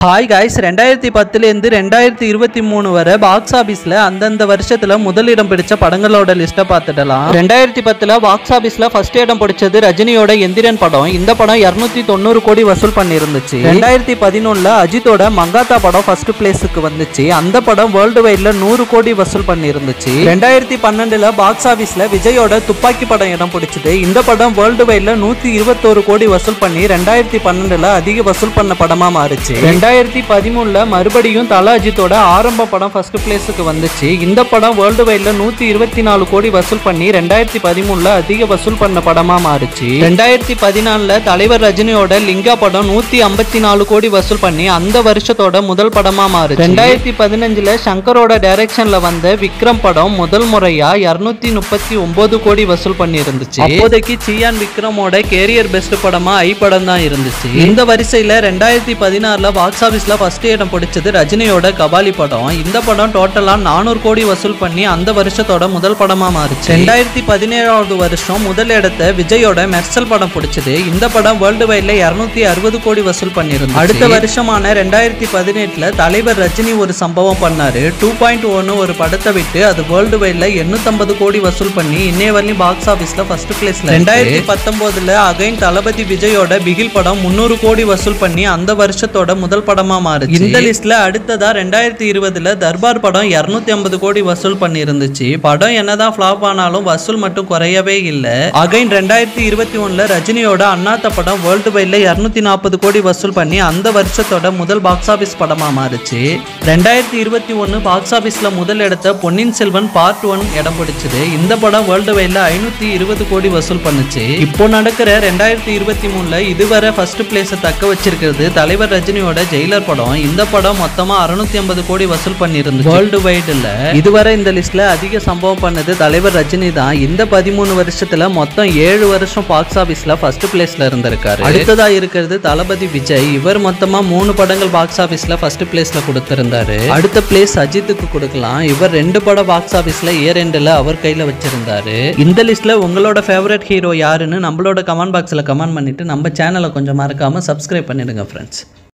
hi guys ரெண்டாயிரத்தி பத்துலேருந்து ரெண்டாயிரத்தி இருபத்தி மூணு வரை பாக்ஸ் ஆஃபீஸில் அந்தந்த வருஷத்தில் முதலிடம் பிடிச்ச படங்களோட லிஸ்ட்டை பார்த்துடலாம் ரெண்டாயிரத்தி பத்தில் பாக்ஸ் ஆஃபீஸில் ஃபர்ஸ்ட் இடம் பிடிச்சது ரஜினியோட எந்திரன் படம் இந்த படம் இரநூத்தி தொண்ணூறு கோடி வசூல் பண்ணியிருந்துச்சு ரெண்டாயிரத்தி பதினொன்றில் அஜித்தோட மங்காத்தா படம் ஃபர்ஸ்ட் பிளேஸுக்கு வந்துச்சு அந்த படம் வேர்ல்டு வைடில் நூறு கோடி வசூல் பண்ணியிருந்துச்சு ரெண்டாயிரத்தி பன்னெண்டுல பாக்ஸ் ஆஃபீஸில் விஜயோட துப்பாக்கி படம் இடம் பிடிச்சது இந்த படம் வேர்ல்டு வைடில் நூற்றி இருபத்தோரு கோடி வசூல் பண்ணி ரெண்டாயிரத்தி பன்னெண்டுல அதிக வசூல் பண்ண படமா மாறுச்சு ரெண்டாயிரத்தி பதிமூணுல மறுபடியும் தல அஜித்தோட ஆரம்ப படம் ஃபர்ஸ்ட் பிளேஸுக்கு வந்துச்சு இந்த படம் வேர்ல்டு வைட்ல நூத்தி இருபத்தி நாலு கோடி வசூல் பண்ணி ரெண்டாயிரத்தி பதிமூணுல அதிக வசூல் பண்ண படமா மாறுச்சு ரெண்டாயிரத்தி பதினாலுல தலைவர் ரஜினியோட லிங்கா படம் நூத்தி ஐம்பத்தி நாலு கோடி வசூல் பண்ணி அந்த வருஷத்தோட முதல் படமா மாறுச்சு ரெண்டாயிரத்தி பதினஞ்சுல சங்கரோட டைரக்ஷன்ல வந்த விக்ரம் படம் முதல் முறையா இருநூத்தி முப்பத்தி ஒன்பது கோடி வசூல் பண்ணி இருந்துச்சு அப்போதைக்கு சியான் விக்ரமோட கேரியர் பெஸ்ட் படமா ஐ படம் தான் இருந்துச்சு இந்த வரிசையில ரெண்டாயிரத்தி பதினாறுல பாக்ஸ் ஆபீஸ்ல ஃபர்ஸ்ட் இடம் பிடிச்சது ரஜினியோட கபாலி படம் இந்த படம் டோட்டலா நானூறு கோடி வசூல் பண்ணி அந்த வருஷத்தோட முதல் படமா மாறுச்சு ரெண்டாயிரத்தி பதினேழாவது வருஷம் முதல் இடத்தை விஜயோட மெர்சல் படம் பிடிச்சது இந்த படம் வேர்ல்டு வைட்ல இருநூத்தி அறுபது கோடி வசூல் பண்ணியிருந்தது அடுத்த வருஷமான ரெண்டாயிரத்தி பதினெட்டுல தலைவர் ரஜினி ஒரு சம்பவம் பண்ணாரு டூ பாயிண்ட் ஒன்னு ஒரு படத்தை விட்டு அது வேர்ல்டு வைட்ல எண்ணூத்தம்பது கோடி வசூல் பண்ணி இன்னைய வரலையும் பாக்ஸ் ஆபீஸ்ல ஃபர்ஸ்ட் பிளேஸ்ல ரெண்டாயிரத்தி பத்தொன்பதுல அகைன் தளபதி விஜயோட பிகில் படம் முன்னூறு கோடி வசூல் பண்ணி அந்த வருஷத்தோட முதல் படமா மாறுச்சு இந்த லிஸ்ட்ல அடுத்ததா ரெண்டாயிரத்தி இருபதுல தர்பார் படம் இருநூத்தி ஐம்பது கோடி வசூல் பண்ணி இருந்துச்சு படம் என்னதான் ஃபிளாப் ஆனாலும் வசூல் மட்டும் குறையவே இல்ல அகைன் ரெண்டாயிரத்தி இருபத்தி ஒண்ணுல ரஜினியோட அண்ணாத்த படம் வேர்ல்டு வைட்ல இருநூத்தி நாற்பது கோடி வசூல் பண்ணி அந்த வருஷத்தோட முதல் பாக்ஸ் ஆபீஸ் படமா மாறுச்சு ரெண்டாயிரத்தி இருபத்தி ஒன்னு பாக்ஸ் ஆபீஸ்ல முதல் இடத்த பொன்னியின் செல்வன் பார்ட் ஒன் இடம் பிடிச்சது இந்த படம் வேர்ல்டு வைட்ல ஐநூத்தி இருபது கோடி வசூல் பண்ணுச்சு இப்போ நடக்கிற ரெண்டாயிரத்தி இருபத்தி மூணுல இதுவரை ஃபர்ஸ்ட் பிளேஸை தக்க வச்சிருக்கிறது தலைவர் ரஜினியோட ஜெயிலர் படம் இந்த படம் மொத்தமா அறுநூத்தி ஐம்பது கோடி வசூல் பண்ணியிருந்தது வேர்ல்டு வைடுல இதுவரை இந்த லிஸ்ட்ல அதிக சம்பவம் பண்ணது தலைவர் ரஜினி தான் இந்த பதிமூணு வருஷத்துல மொத்தம் ஏழு வருஷம் பாக்ஸ் ஆபீஸ்ல ஃபர்ஸ்ட் பிளேஸ்ல இருந்திருக்காரு அடுத்ததா இருக்கிறது தளபதி விஜய் இவர் மொத்தமா மூணு படங்கள் பாக்ஸ் ஆபீஸ்ல ஃபர்ஸ்ட் பிளேஸ்ல கொடுத்திருந்தாரு அடுத்த பிளேஸ் அஜித்துக்கு கொடுக்கலாம் இவர் ரெண்டு படம் பாக்ஸ் ஆபீஸ்ல ஏ ரெண்டுல அவர் கையில வச்சிருந்தாரு இந்த லிஸ்ட்ல உங்களோட ஃபேவரட் ஹீரோ யாருன்னு நம்மளோட கமெண்ட் பாக்ஸ்ல கமெண்ட் பண்ணிட்டு நம்ம சேனலை கொஞ்சம் மறக்காம சப்ஸ்கிரைப் பண்ணிடுங்க ஃப்ரெண்ட்ஸ்